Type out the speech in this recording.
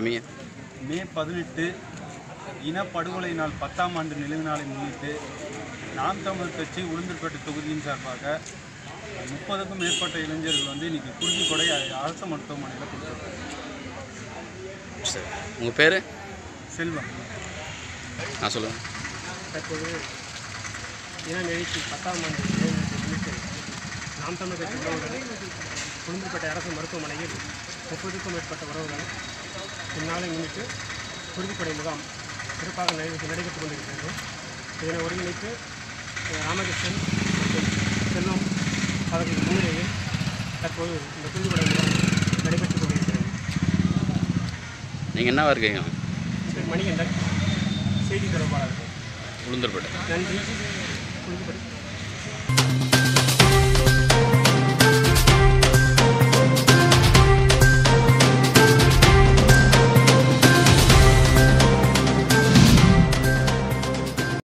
ஆரம்பிங்க மே பதினெட்டு இனப்படுகொலை நாள் பத்தாம் ஆண்டு நினைவு நாளை முன்னிட்டு நாம் தமிழர் கட்சி உளுந்தூர்பேட்டை தொகுதியின் சார்பாக முப்பதுக்கும் மேற்பட்ட இளைஞர்கள் வந்து இன்னைக்கு குருதி கொடை அரசு மருத்துவமனையில் கொடுத்துருக்கோம் சரி உங்கள் பேர் செல்வம் நான் சொல்லுங்கள் தற்போது இன நிகழ்ச்சி பத்தாம் ஆண்டு நினைவுக்கு முன்னிட்டு நாம் தமிழர் கட்சி உறவுகள் குழும்புப்பட்ட அரசு மருத்துவமனையில் முப்பதுக்கும் மேற்பட்ட உறவுகள் இந்நாளை முன்னிட்டு குருதிப்படை முகாம் சிறப்பாக நடைபெற்று நடைபெற்றுக் கொண்டிருக்கிறது இதனை ஒருங்கிணைத்து அஹ், ராமகிருஷ்ணன் மற்றும் செல்வம் அவர்கள் முன்னிலையில் தற்போது இந்த குருதிப்படை முகாம் நடைபெற்றுக் கொண்டிருக்கிறது நீங்கள் என்னவா இருக்கீங்க மிஸ்டர் மணிகண்டன் செய்தி தொடர்பாளர் உளுந்தூர்பேட்டை நன்றி குருதிப்படை